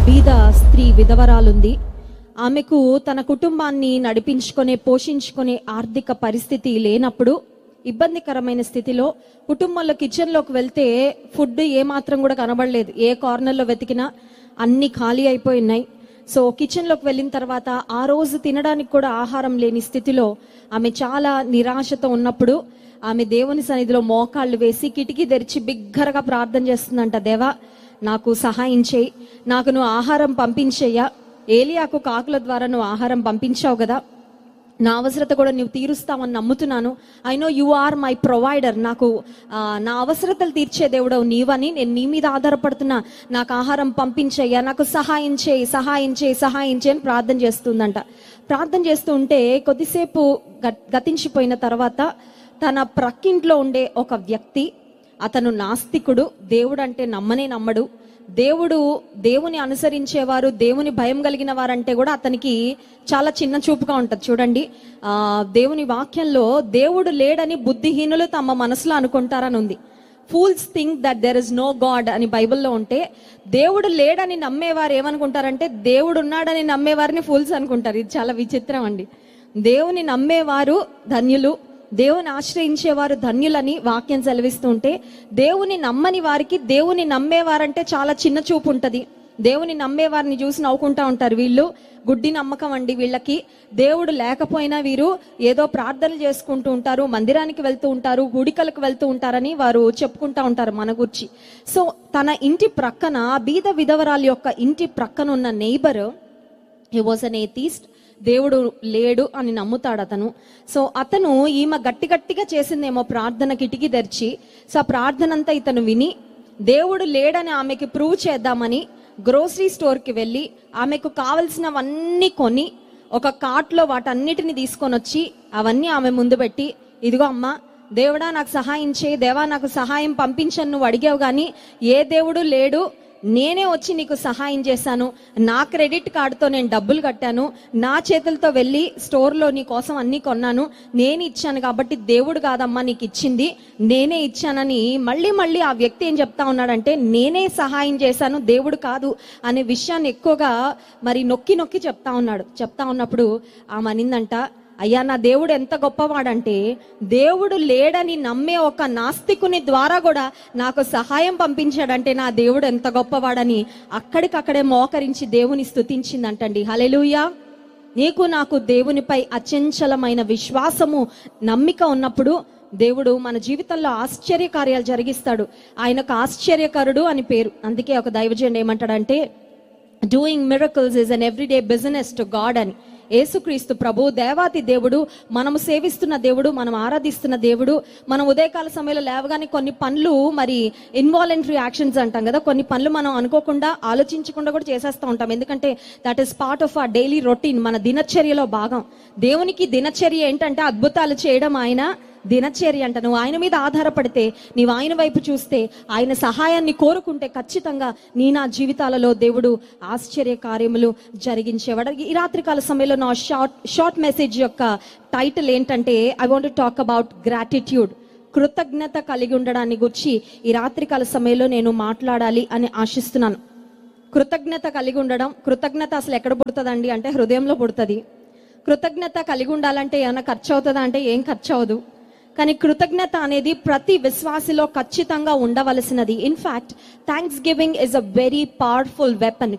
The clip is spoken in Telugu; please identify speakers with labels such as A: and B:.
A: బీద స్త్రీ విధవరాలుంది ఆమెకు తన కుటుంబాన్ని నడిపించుకునే పోషించుకునే ఆర్థిక పరిస్థితి లేనప్పుడు ఇబ్బందికరమైన స్థితిలో కుటుంబంలో కిచెన్లోకి వెళ్తే ఫుడ్ ఏ మాత్రం కూడా కనబడలేదు ఏ కార్నర్లో వెతికినా అన్ని ఖాళీ అయిపోయి ఉన్నాయి సో కిచెన్లోకి వెళ్ళిన తర్వాత ఆ రోజు తినడానికి కూడా ఆహారం లేని స్థితిలో ఆమె చాలా నిరాశతో ఉన్నప్పుడు ఆమె దేవుని సన్నిధిలో మోకాళ్ళు వేసి కిటికీ తెరిచి బిగ్గరగా ప్రార్థన చేస్తుందంట దేవా నాకు సహాయం చేయి నాకు నువ్వు ఆహారం పంపించేయ్యా ఏలియాకు కాకుల ద్వారా నువ్వు ఆహారం పంపించావు కదా నా అవసరత కూడా నువ్వు తీరుస్తావని నమ్ముతున్నాను I know you are my provider నాకు ఆ, నా అవసరతలు తీర్చే దేవుడవు నీవని నేను నీ మీద ఆధారపడుతున్నా నాకు ఆహారం పంపించయ్యా నాకు సహాయం చేయి సహాయం చేయి సహాయం చేయి అని ప్రార్థన చేస్తుందంట ప్రార్థన చేస్తూ ఉంటే కొద్దిసేపు గ- గతించిపోయిన తర్వాత తన ప్రక్కింట్లో ఉండే ఒక వ్యక్తి అతను నాస్తికుడు దేవుడు అంటే నమ్మనే నమ్మడు దేవుడు దేవుని అనుసరించేవారు దేవుని భయం కలిగిన వారంటే కూడా అతనికి చాలా చిన్న చూపుగా ఉంటది చూడండి ఆ దేవుని వాక్యంలో దేవుడు లేడని బుద్ధిహీనులు తమ మనసులో అనుకుంటారని ఉంది fools think that there is no God అని బైబిల్లో ఉంటే దేవుడు లేడని నమ్మేవారు ఏమనుకుంటారంటే దేవుడు ఉన్నాడని నమ్మేవారిని ఫూల్స్ అనుకుంటారు ఇది చాలా విచిత్రం అండి దేవుని నమ్మేవారు ధన్యులు దేవుని ఆశ్రయించేవారు ధన్యులని వాక్యం సెలవిస్తుంటే దేవుని నమ్మని వారికి దేవుని నమ్మేవారంటే చాలా చిన్న చూపు ఉంటది దేవుని నమ్మేవారిని చూసి నవ్వుకుంటా ఉంటారు వీళ్ళు గుడ్డి నమ్మకం అండి వీళ్ళకి దేవుడు లేకపోయినా వీరు ఏదో ప్రార్థనలు చేసుకుంటూ ఉంటారు మందిరానికి వెళ్తూ ఉంటారు గుడికలకు వెళ్తూ ఉంటారని వారు చెప్పుకుంటా ఉంటారు మన గురించి సో తన ఇంటి ప్రక్కన బీద విధవరాలు యొక్క ఇంటి ప్రక్కన ఉన్న neighbour he was an atheist దేవుడు లేడు అని నమ్ముతాడు అతను సో అతను ఈమె గట్టి గట్టిగా చేసిందేమో ప్రార్థన కిటికీ తెరిచి సో ఆ ప్రార్థన అంతా ఇతను విని దేవుడు లేడని ఆమెకి ప్రూవ్ చేద్దామని గ్రోసరీ స్టోర్కి వెళ్ళి ఆమెకు కావలసినవన్నీ కొని ఒక కార్ట్లో వాటన్నిటిని తీసుకొని వచ్చి అవన్నీ ఆమె ముందు పెట్టి ఇదిగో అమ్మా దేవుడా నాకు సహాయం చేయి దేవా నాకు సహాయం పంపించను నువ్వు అడిగావు కానీ ఏ దేవుడు లేడు నేనే వచ్చి నీకు సహాయం చేశాను నా క్రెడిట్ కార్డుతో నేను డబ్బులు కట్టాను నా చేతులతో వెళ్ళి స్టోర్లో నీ కోసం అన్ని కొన్నాను నేను ఇచ్చాను కాబట్టి దేవుడు కాదమ్మా నీకు ఇచ్చింది నేనే ఇచ్చానని మళ్ళీ మళ్ళీ ఆ వ్యక్తి ఏం చెప్తా ఉన్నాడంటే నేనే సహాయం చేశాను దేవుడు కాదు అనే విషయాన్ని ఎక్కువగా మరి నొక్కి నొక్కి చెప్తా ఉన్నాడు చెప్తా ఉన్నప్పుడు ఆమె అనిందంట అయ్యా నా దేవుడు ఎంత గొప్పవాడంటే దేవుడు లేడని నమ్మే ఒక నాస్తికుని ద్వారా కూడా నాకు సహాయం పంపించాడంటే నా దేవుడు ఎంత గొప్పవాడని అక్కడికక్కడే మోకరించి దేవుని స్తుతించిందంటండి హలెలూయా నీకు నాకు దేవునిపై అచంచలమైన విశ్వాసము నమ్మిక ఉన్నప్పుడు దేవుడు మన జీవితంలో ఆశ్చర్య కార్యాలు జరిగిస్తాడు ఆయనకు ఆశ్చర్యకరుడు అని పేరు అందుకే ఒక దైవజనుడు ఏమంటాడంటే doing miracles is an everyday business to God అని యేసుక్రీస్తు ప్రభు దేవాతి దేవుడు మనము సేవిస్తున్న దేవుడు మనం ఆరాధిస్తున్న దేవుడు మనం ఉదయకాల సమయంలో లేవగానే కొన్ని పనులు మరి ఇన్వాలంటరీ యాక్షన్స్ అంటాం కదా కొన్ని పనులు మనం అనుకోకుండా ఆలోచించకుండా కూడా చేసేస్తూ ఉంటాం ఎందుకంటే that is part of a daily routine మన దినచర్యలో భాగం దేవునికి దినచర్య ఏంటంటే అద్భుతాలు చేయడం ఆయన దినచర్య అంట నువ్వు ఆయన మీద ఆధారపడితే నీవు ఆయన వైపు చూస్తే ఆయన సహాయాన్ని కోరుకుంటే ఖచ్చితంగా నీ నా జీవితాలలో దేవుడు ఆశ్చర్య కార్యములు జరిగించేవాడు ఈ రాత్రికాల సమయంలో నా షార్ట్ షార్ట్ మెసేజ్ యొక్క టైటిల్ ఏంటంటే I want talk about gratitude కృతజ్ఞత కలిగి ఉండడాన్ని గురించి ఈ రాత్రికాల సమయంలో నేను మాట్లాడాలి అని ఆశిస్తున్నాను కృతజ్ఞత కలిగి ఉండడం కృతజ్ఞత అసలు ఎక్కడ పుడుతుందండి అంటే హృదయంలో పుడుతుంది కృతజ్ఞత కలిగి ఉండాలంటే ఏమైనా ఖర్చు అవుతుందా అంటే ఏం ఖర్చు అవ్వదు కానీ కృతజ్ఞత అనేది ప్రతి విశ్వాసిలో ఖచ్చితంగా ఉండవలసినది in fact thanksgiving is a very powerful weapon